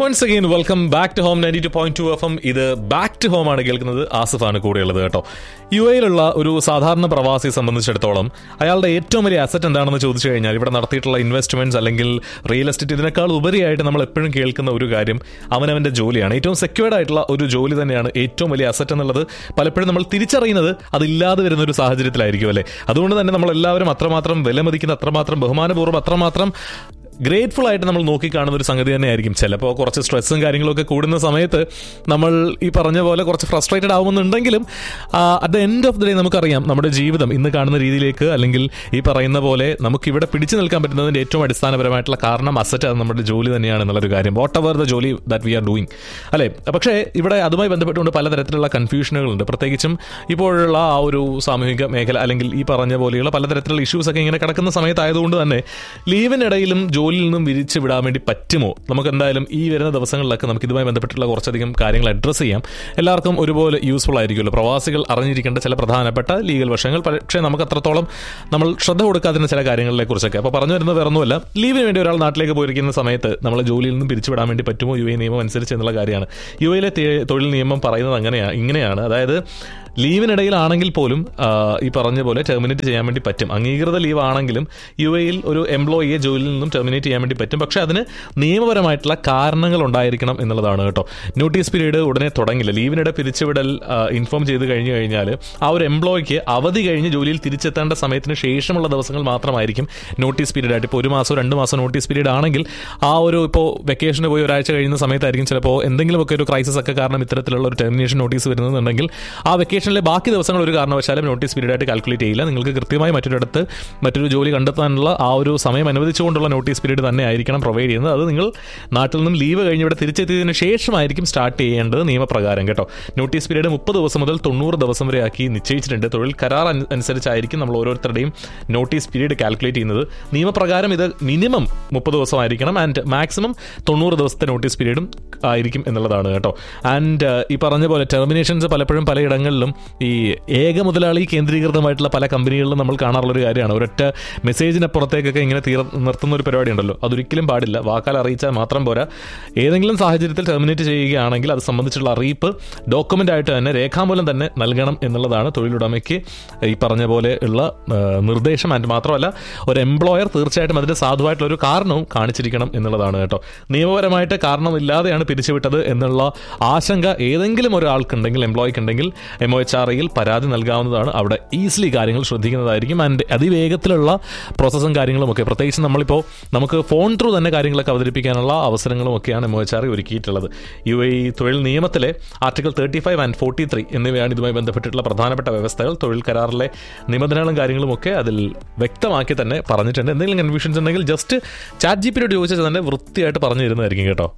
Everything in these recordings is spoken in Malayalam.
Once again welcome back to home ninety two point two F M ഇത് ബാക്ക് ടു ഹോം ആണ് കേൾക്കുന്നത് ആസിഫാണ് കൂടെയുള്ളത് കേട്ടോ യു എയിലുള്ള ഒരു സാധാരണ പ്രവാസിയെ സംബന്ധിച്ചിടത്തോളം അയാളുടെ ഏറ്റവും വലിയ അസറ്റ് എന്താണെന്ന് ചോദിച്ചു കഴിഞ്ഞാൽ ഇവിടെ നടത്തിയിട്ടുള്ള ഇൻവെസ്റ്റ്മെന്റ്സ് അല്ലെങ്കിൽ റിയൽ എസ്റ്റേറ്റ് ഇതിനേക്കാൾ ഉപരിയായിട്ട് നമ്മൾ എപ്പോഴും കേൾക്കുന്ന ഒരു കാര്യം അവനവന്റെ ജോലിയാണ് ഏറ്റവും സെക്യൂർഡ് ആയിട്ടുള്ള ഒരു ജോലി തന്നെയാണ് ഏറ്റവും വലിയ അസറ്റ് എന്നുള്ളത് പലപ്പോഴും നമ്മൾ തിരിച്ചറിയുന്നത് അതില്ലാതെ വരുന്ന ഒരു സാഹചര്യത്തിലായിരിക്കും അല്ലേ അതുകൊണ്ട് തന്നെ നമ്മൾ എല്ലാവരും അത്രമാത്രം വിലമതിക്കുന്ന അത്രമാത്രം ബഹുമാനപൂർവ്വം അത്രമാത്രം ഗ്രേറ്റ്ഫുൾ ആയിട്ട് നമ്മൾ നോക്കിക്കാണുന്ന ഒരു സംഗതി തന്നെയായിരിക്കും ചിലപ്പോൾ കുറച്ച് സ്ട്രെസ്സും കാര്യങ്ങളൊക്കെ കൂടുന്ന സമയത്ത് നമ്മൾ ഈ പറഞ്ഞ പോലെ കുറച്ച് ഫ്രസ്ട്രേറ്റഡ് ആവുമെന്നുണ്ടെങ്കിലും at the end of the day നമുക്കറിയാം നമ്മുടെ ജീവിതം ഇന്ന് കാണുന്ന രീതിയിലേക്ക് അല്ലെങ്കിൽ ഈ പറയുന്ന പോലെ നമുക്ക് ഇവിടെ പിടിച്ചു നിൽക്കാൻ പറ്റുന്നതിൻ്റെ ഏറ്റവും അടിസ്ഥാനപരമായിട്ടുള്ള കാരണം അസറ്റ് അത് നമ്മുടെ ജോലി തന്നെയാണ് എന്നുള്ളൊരു കാര്യം വാട്ട് എവർ ദ ജോലി ദാറ്റ് വി ആർ ഡൂയിങ് അല്ലേ പക്ഷേ ഇവിടെ അതുമായി ബന്ധപ്പെട്ടുകൊണ്ട് പലതരത്തിലുള്ള കൺഫ്യൂഷനുകളുണ്ട് പ്രത്യേകിച്ചും ഇപ്പോഴുള്ള ആ ഒരു സാമൂഹിക മേഖല അല്ലെങ്കിൽ ഈ പറഞ്ഞ പോലെയുള്ള പലതരത്തിലുള്ള ഇഷ്യൂസ് ഒക്കെ ഇങ്ങനെ കിടക്കുന്ന സമയത്തായതുകൊണ്ട് തന്നെ ലീവിനിടയിലും ജോലിയിൽ നിന്നും വിരിച്ചു വിടാൻ വേണ്ടി പറ്റുമോ നമുക്ക് എന്തായാലും ഈ വരുന്ന ദിവസങ്ങളിലൊക്കെ നമുക്ക് ഇതുമായി ബന്ധപ്പെട്ടുള്ള കുറച്ചധികം കാര്യങ്ങൾ അഡ്രസ്സ് ചെയ്യാം എല്ലാവർക്കും ഒരുപോലെ യൂസ്ഫുൾ ആയിരിക്കുമല്ലോ പ്രവാസികൾ അറിഞ്ഞിരിക്കേണ്ട ചില പ്രധാനപ്പെട്ട ലീഗൽ വശങ്ങൾ പക്ഷേ നമുക്ക് അത്രത്തോളം നമ്മൾ ശ്രദ്ധ കൊടുക്കാതിരുന്ന ചില കാര്യങ്ങളെ കുറിച്ചൊക്കെ അപ്പോൾ പറഞ്ഞു വരുന്നത് വേറൊന്നുമല്ല ലീവിന് വേണ്ടി ഒരാൾ നാട്ടിലേക്ക് പോയിരിക്കുന്ന സമയത്ത് നമ്മൾ ജോലിയിൽ നിന്നും പിരിച്ചുവിടാൻ വേണ്ടി പറ്റുമോ യു എ നിയമം അനുസരിച്ച് എന്നുള്ള കാര്യമാണ് യു എയിലെ തൊഴിൽ നിയമം പറയുന്നത് അങ്ങനെയാണ് ഇങ്ങനെയാണ് അതായത് ലീവിനിടയിലാണെങ്കിൽ പോലും ആ, ഈ പറഞ്ഞ പോലെ ടെർമിനേറ്റ് ചെയ്യാൻ വേണ്ടി പറ്റും അംഗീകൃത ലീവ് ആണെങ്കിലും യു എയിൽ ഒരു എംപ്ലോയിയെ ജോലിയിൽ നിന്നും ടെർമിനേറ്റ് ചെയ്യാൻ വേണ്ടി പറ്റും പക്ഷേ അതിന് നിയമപരമായിട്ടുള്ള കാരണങ്ങൾ ഉണ്ടായിരിക്കണം എന്നുള്ളതാണ് കേട്ടോ നോട്ടീസ് പീരീഡ് ഉടനെ തുടങ്ങില്ല ലീവിനിടെ പിരിച്ചുവിടൽ ഇൻഫോം ചെയ്ത് കഴിഞ്ഞു കഴിഞ്ഞാൽ ആ ഒരു എംപ്ലോയിക്ക് അവധി കഴിഞ്ഞ് ജോലിയിൽ തിരിച്ചെത്തേണ്ട സമയത്തിന് ശേഷമുള്ള ദിവസങ്ങൾ മാത്രമായിരിക്കും നോട്ടീസ് പീരീഡ് ആയിട്ട് ഇപ്പോൾ ഒരു മാസം രണ്ട് മാസം നോട്ടീസ് പീരീഡ് ആണെങ്കിൽ ആ ഒരു ഇപ്പോൾ വെക്കേഷന് പോയി ഒരാഴ്ച കഴിയുന്ന സമയത്തായിരിക്കും ചിലപ്പോൾ എന്തെങ്കിലുമൊക്കെ ഒരു ക്രൈസിസ് ഒക്കെ കാരണം ഇത്തരത്തിലുള്ള ഒരു ടെർമിനേഷൻ നോട്ടീസ് വരുന്നുണ്ടെങ്കിൽ ആ വെക്കേഷനിലെ ബാക്കി ദിവസങ്ങൾ ഒരു കാരണവശാലും നോട്ടീസ് പീരീഡ് ആയിട്ട് കാൽക്കുലേറ്റ് ചെയ്യില്ല നിങ്ങൾക്ക് കൃത്യമായി മറ്റൊരിടത്ത് മറ്റൊരു ജോലി കണ്ടെത്താനുള്ള ആ ഒരു സമയം അനുവദിച്ചുകൊണ്ടുള്ള നോട്ടീസ് പീരീഡ് തന്നെ ആയിരിക്കണം പ്രൊവൈഡ് ചെയ്യുന്നത് അത് നിങ്ങൾ നാട്ടിൽ നിന്നും ലീവ് കഴിഞ്ഞ് ഇവിടെ തിരിച്ചെത്തിയതിനു ശേഷമായിരിക്കും സ്റ്റാർട്ട് ചെയ്യേണ്ടത് നിയമപ്രകാരം കേട്ടോ നോട്ടീസ് പീരീഡ് മുപ്പത് ദിവസം മുതൽ തൊണ്ണൂറ് ദിവസം വരെ ആക്കി നിശ്ചയിച്ചിട്ടുണ്ട് തൊഴിൽ കരാർ അനു- അനുസരിച്ചായിരിക്കും നമ്മൾ ഓരോരുത്തരുടെയും നോട്ടീസ് പീരീഡ് കാൽക്കുലേറ്റ് ചെയ്യുന്നത് നിയമപ്രകാരം ഇത് മിനിമം മുപ്പത് ദിവസമായിരിക്കണം ആൻഡ് മാക്സിമം തൊണ്ണൂറ് ദിവസത്തെ നോട്ടീസ് പീരീഡും ആയിരിക്കും എന്നുള്ളതാണ് കേട്ടോ ആൻഡ് ഈ പറഞ്ഞ പോലെ ടെർമിനേഷൻസ് പലപ്പോഴും പലയിടങ്ങളിലും ഈ ഏക മുതലാളി കേന്ദ്രീകൃതമായിട്ടുള്ള പല കമ്പനികളിലും നമ്മൾ കാണാറുള്ള ഒരു കാര്യമാണ് ഒരൊറ്റ മെസ്സേജിനപ്പുറത്തേക്കൊക്കെ ഇങ്ങനെ തീർ നിർത്തുന്ന ഒരു പരിപാടി ഉണ്ടല്ലോ അതൊരിക്കലും പാടില്ല വാക്കാൽ അറിയിച്ചാൽ മാത്രം പോരാ ഏതെങ്കിലും സാഹചര്യത്തിൽ ടെർമിനേറ്റ് ചെയ്യുകയാണെങ്കിൽ അത് സംബന്ധിച്ചുള്ള അറിയിപ്പ് ഡോക്യുമെന്റ് ആയിട്ട് തന്നെ രേഖാമൂലം തന്നെ നൽകണം എന്നുള്ളതാണ് തൊഴിലുടമയ്ക്ക് ഈ പറഞ്ഞ പോലെ ഉള്ള ആ, നിർദ്ദേശം ആൻഡ് മാത്രമല്ല ഒരു എംപ്ലോയർ തീർച്ചയായിട്ടും അതിന്റെ സാധുവായിട്ടുള്ള ഒരു കാരണവും കാണിച്ചിരിക്കണം എന്നുള്ളതാണ് കേട്ടോ നിയമപരമായിട്ട് കാരണമില്ലാതെയാണ് പിരിച്ചുവിട്ടത് എന്നുള്ള ആശങ്ക ഏതെങ്കിലും ഒരാൾക്കുണ്ടെങ്കിൽ എംപ്ലോയിക്ക് ഉണ്ടെങ്കിൽ എം ഒ എച്ച് ആർ ഐയിൽ പരാതി നൽകാവുന്നതാണ് അവിടെ ഈസിലി കാര്യങ്ങൾ ശ്രദ്ധിക്കുന്നതായിരിക്കും ആൻഡ് അതിവേഗത്തിലുള്ള പ്രോസസ്സും കാര്യങ്ങളും ഒക്കെ പ്രത്യേകിച്ച് നമ്മളിപ്പോൾ നമുക്ക് ഫോൺ ത്രൂ തന്നെ കാര്യങ്ങളൊക്കെ അവതരിപ്പിക്കാനുള്ള അവസരങ്ങളും ഒക്കെയാണ് M O H R I ഒരുക്കിയിട്ടുള്ളത് യു എ തൊഴിൽ നിയമത്തിലെ article thirty five and forty three എന്നിവയാണ് ഇതുമായി ബന്ധപ്പെട്ടിട്ടുള്ള പ്രധാനപ്പെട്ട വ്യവസ്ഥകൾ തൊഴിൽ കരാറിലെ നിബന്ധനകളും കാര്യങ്ങളും ഒക്കെ അതിൽ വ്യക്തമാക്കി തന്നെ പറഞ്ഞിട്ടുണ്ട് എന്തെങ്കിലും കൺഫ്യൂഷൻസ് ഉണ്ടെങ്കിൽ ജസ്റ്റ് ചാറ്റ് ജി പിയോട് ചോദിച്ചാൽ തന്നെ വൃത്തിയായിട്ട് പറഞ്ഞു തരുന്നതായിരിക്കും കേട്ടോ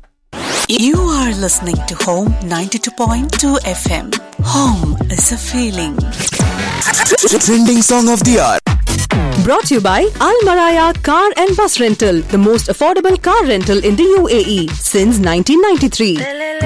You are listening to Home 92.2 FM. Home is a feeling. Trending song of the hour. Brought to you by Al Maraya Car and Bus Rental, the most affordable car rental in the UAE since 1993.